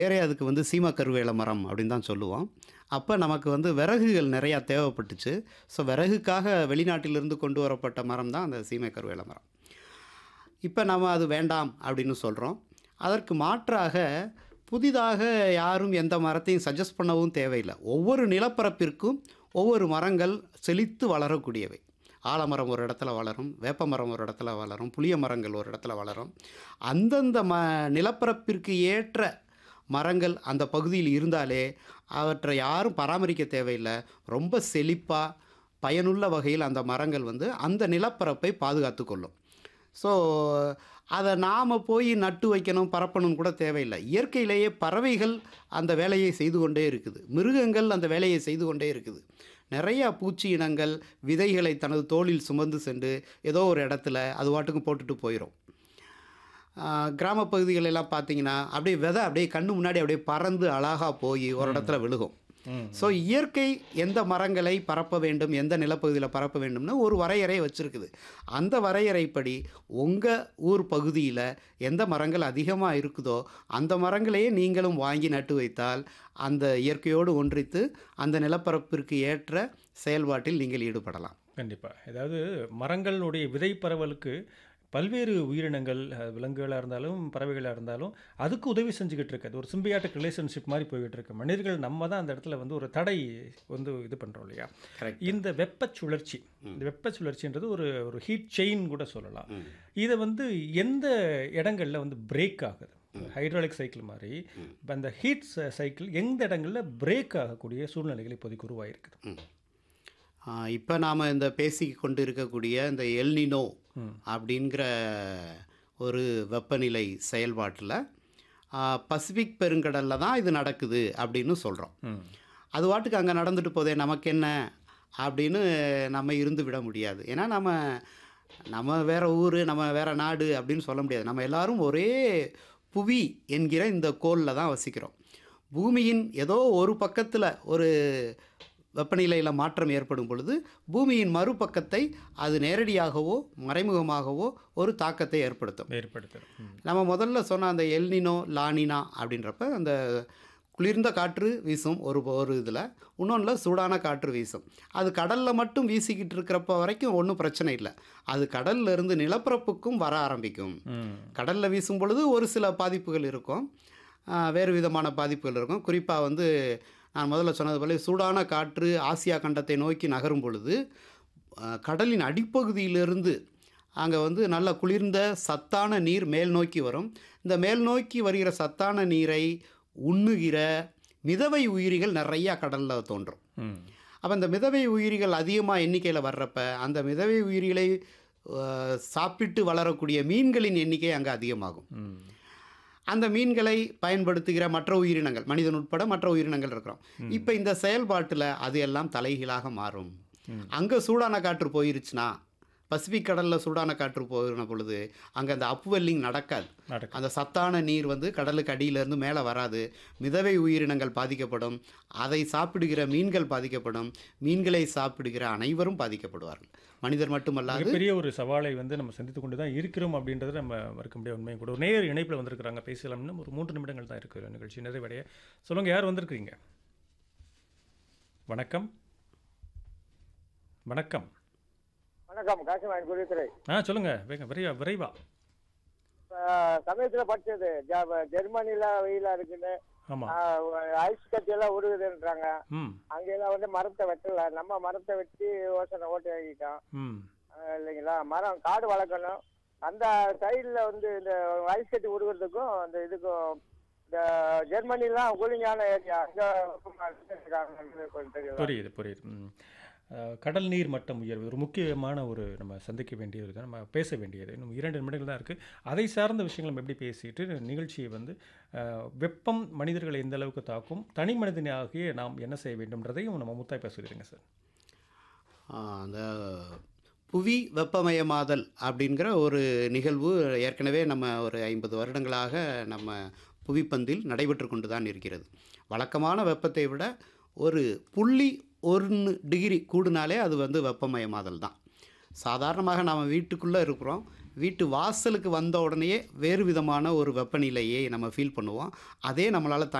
வேறே அதுக்கு வந்து சீம கருவேல மரம் அப்படின்னு தான் சொல்லுவோம் அப்போ நமக்கு வந்து விறகுகள் நிறையா தேவைப்பட்டுச்சு ஸோ விறகுக்காக வெளிநாட்டிலிருந்து கொண்டு வரப்பட்ட மரம் தான் அந்த சீமை கருவேல மரம் இப்போ நம்ம அது வேண்டாம் அப்படின்னு சொல்கிறோம் அதற்கு மாற்றாக புதிதாக யாரும் எந்த மரத்தையும் சஜஸ்ட் பண்ணவும் தேவையில்லை ஒவ்வொரு நிலப்பரப்பிற்கும் ஒவ்வொரு மரங்கள் செழித்து வளரக்கூடியவை ஆலமரம் ஒரு இடத்துல வளரும் வேப்ப மரம் ஒரு இடத்துல வளரும் புளிய மரங்கள் ஒரு இடத்துல வளரும் அந்தந்த ம நிலப்பரப்பிற்கு ஏற்ற மரங்கள் அந்த பகுதியில் இருந்தாலே அவற்றை யாரும் பராமரிக்க தேவையில்லை ரொம்ப செழிப்பாக பயனுள்ள வகையில் அந்த மரங்கள் வந்து அந்த நிலப்பரப்பை பாதுகாத்து கொள்ளும் ஸோ அதை நாம் போய் நட்டு வைக்கணும் பரப்பணும் கூட தேவையில்லை இயற்கையிலேயே பறவைகள் அந்த வேலையை செய்து கொண்டே இருக்குது மிருகங்கள் அந்த வேலையை செய்து கொண்டே இருக்குது நிறையா பூச்சி இனங்கள் விதைகளை தனது தோளில் சுமந்து சென்று ஏதோ ஒரு இடத்துல அது வாட்டுக்கும் போட்டுட்டு போயிடும் கிராம பகுதிகளெல்லாம் பார்த்தீங்கன்னா அப்படியே விதை அப்படியே கண்ணு முன்னாடி அப்படியே பறந்து அழகாக போய் ஒரு இடத்துல விழுகும் ஸோ இயற்கை எந்த மரங்களை பரப்ப வேண்டும் எந்த நிலப்பகுதியில் பரப்ப வேண்டும்னு ஒரு வரையறை வச்சுருக்குது அந்த வரையறைப்படி உங்கள் ஊர் பகுதியில் எந்த மரங்கள் அதிகமாக இருக்குதோ அந்த மரங்களையே நீங்களும் வாங்கி நட்டு வைத்தால் அந்த இயற்கையோடு ஒன்றித்து அந்த நிலப்பரப்பிற்கு ஏற்ற செயல்பாட்டில் நீங்கள் ஈடுபடலாம் கண்டிப்பாக ஏதாவது மரங்களுடைய விதை பரவலுக்கு பல்வேறு உயிரினங்கள் அஹ், விலங்குகளாக இருந்தாலும் பறவைகளாக இருந்தாலும் அதுக்கு உதவி செஞ்சுக்கிட்டு இருக்கு அது ஒரு சிம்பியாட்டிக் ரிலேஷன்ஷிப் மாதிரி போய்கிட்டு இருக்கு மனிதர்கள் நம்ம தான் அந்த இடத்துல வந்து ஒரு தடை வந்து இது பண்ணுறோம் இல்லையா Correct. இந்த வெப்பச் சுழற்சி இந்த வெப்பச் சுழற்சின்றது ஒரு ஒரு ஹீட் செயின் கூட சொல்லலாம் இதை வந்து எந்த இடங்கள்ல வந்து பிரேக் ஆகுது ஹைட்ராலிக் சைக்கிள் மாதிரி இப்போ அந்த ஹீட் சைக்கிள் எந்த இடங்கள்ல பிரேக் ஆகக்கூடிய சூழ்நிலைகள் இப்போதைக்கு உருவாயிருக்குது இப்போ நாம் இந்த பேசி கொண்டு இருக்கக்கூடிய இந்த எல்னினோ அப்படிங்கிற ஒரு வெப்பநிலை செயல்பாட்டில் பசிபிக் பெருங்கடலில் தான் இது நடக்குது அப்படின்னு சொல்கிறோம் ம் அது வாட்டுக்கு அங்கே நடந்துட்டு போதே நமக்கு என்ன அப்படின்னு நம்ம இருந்து விட முடியாது ஏன்னா நம்ம நம்ம வேற ஊர் நம்ம வேற நாடு அப்படின்னு சொல்ல முடியாது நம்ம எல்லாரும் ஒரே புவி என்கிற இந்த கோளில் தான் வசிக்கிறோம் பூமியின் ஏதோ ஒரு பக்கத்தில் ஒரு வெப்பநிலையில் மாற்றம் ஏற்படும் பொழுது பூமியின் மறுபக்கத்தை அது நேரடியாகவோ மறைமுகமாகவோ ஒரு தாக்கத்தை ஏற்படுத்தும் ஏற்படுத்தும் ம் நம்ம முதல்ல சொன்ன அந்த எல்னினோ லானினா அப்படின்றப்ப அந்த குளிர்ந்த காற்று வீசும் ஒரு ஒரு இதில் இன்னொன்றில் சூடான காற்று வீசும் அது கடலில் மட்டும் வீசிக்கிட்டு இருக்கிறப்ப வரைக்கும் ஒன்றும் பிரச்சனை இல்லை அது கடல்ல இருந்து நிலப்பரப்புக்கும் வர ஆரம்பிக்கும் ம் கடலில் வீசும் பொழுது ஒரு சில பாதிப்புகள் இருக்கும் ஆஹ் வேறு விதமான பாதிப்புகள் இருக்கும் குறிப்பாக வந்து நான் முதல்ல சொன்னது போல சூடான காற்று ஆசியா கண்டத்தை நோக்கி நகரும் பொழுது ஆஹ் கடலின் அடிப்பகுதியிலிருந்து அங்கே வந்து நல்ல குளிர்ந்த சத்தான நீர் மேல் நோக்கி வரும் இந்த மேல் நோக்கி வருகிற சத்தான நீரை உண்ணுகிற மிதவை உயிரிகள் நிறையா கடலில் தோன்றும் ம் அப்போ இந்த மிதவை உயிரிகள் அதிகமாக எண்ணிக்கையில் வர்றப்ப அந்த மிதவை உயிரிகளை ஆஹ், சாப்பிட்டு வளரக்கூடிய மீன்களின் எண்ணிக்கை அங்கே அதிகமாகும் ம் அந்த மீன்களை பயன்படுத்துகிற மற்ற உயிரினங்கள் மனிதன் உட்பட மற்ற உயிரினங்கள் இருக்கிறோம் இப்போ இந்த செயல்பாட்டில் அது எல்லாம் தலைகீழாக மாறும் அங்கே சூடான காற்று போயிருச்சுன்னா பசிபிக் கடலில் சூடான காற்று போகிற பொழுது அங்கே அந்த அப்வெல்லிங் நடக்காது நடக்கும் அந்த சத்தான நீர் வந்து கடலுக்கு அடியிலேருந்து மேலே வராது மிதவை உயிரினங்கள் பாதிக்கப்படும் அதை சாப்பிடுகிற மீன்கள் பாதிக்கப்படும் மீன்களை சாப்பிடுகிற அனைவரும் பாதிக்கப்படுவார்கள் மனிதர் மட்டுமல்லாது மிகப்பெரிய ஒரு சவாலை வந்து நம்ம சந்தித்து கொண்டு தான் இருக்கிறோம் அப்படின்றது நம்ம மறுக்க முடியாத உண்மை கூட ஒரு நேர் இணைப்பில் வந்திருக்கிறாங்க பேசலாம்னு ஒரு மூன்று நிமிடங்கள் தான் இருக்குது நிகழ்ச்சி நிறைவடைய சொல்லுங்க யார் வந்திருக்கிறீங்க வணக்கம் வணக்கம் வணக்கம் காசிமாயன் குருத்துறை ஆ சொல்லுங்க வேக விரைவா விரைவா சமயத்துல படிச்சது ஜ- ஜெர்மனில வெயிலா இருக்குன்னு ஆமாம் ஆஹ், ஐஸ் கட்டி எல்லாம் உருகுதுன்றாங்க ம் அங்கெல்லாம் வந்து மரத்தை வெட்டல நம்ம மரத்தை வெட்டி யோசனை ஓட்டி வாங்கிட்டோம் ம் ஆஹ், இல்லைங்களா மரம் காடு வளர்க்கணும் அந்த சைடுல வந்து இந்த ஐஸ் கட்டி உருகுறதுக்கும் அந்த இதுக்கும் இந்த ஜெர்மனிலாம் கூலிங்கான ஏரியா அங்க கொஞ்சம் தெரியும் புரியுது புரியுது ம். அஹ், கடல் நீர் மட்டம் உயர்வு ஒரு முக்கியமான ஒரு நம்ம சந்திக்க வேண்டியது தான் நம்ம பேச வேண்டியது இன்னும் இரண்டு நிமிடங்கள் தான் இருக்குது அதை சார்ந்த விஷயங்கள் நம்ம எப்படி பேசிட்டு நிகழ்ச்சியை வந்து அஹ், வெப்பம் மனிதர்களை எந்த அளவுக்கு தாக்கும் தனி மனிதனாகிய நாம் என்ன செய்ய வேண்டும்ன்றதையும் நம்ம முத்தாய் பேசுகிறீங்க சார் ஆஹ் அந்த புவி வெப்பமயமாதல் அப்படிங்கிற ஒரு நிகழ்வு ஏற்கனவே நம்ம ஒரு ஐம்பது வருடங்களாக நம்ம புவிப்பந்தில் நடைபெற்று கொண்டு தான் இருக்கிறது வழக்கமான வெப்பத்தை விட ஒரு புள்ளி ஒன்று டிகிரி கூடுனாலே அது வந்து வெப்பமயமாதல் தான் சாதாரணமாக நம்ம வீட்டுக்குள்ளே இருக்கிறோம் வீட்டு வாசலுக்கு வந்த உடனேயே வேறு விதமான ஒரு வெப்பநிலையை நம்ம ஃபீல் பண்ணுவோம் அதே நம்மளால்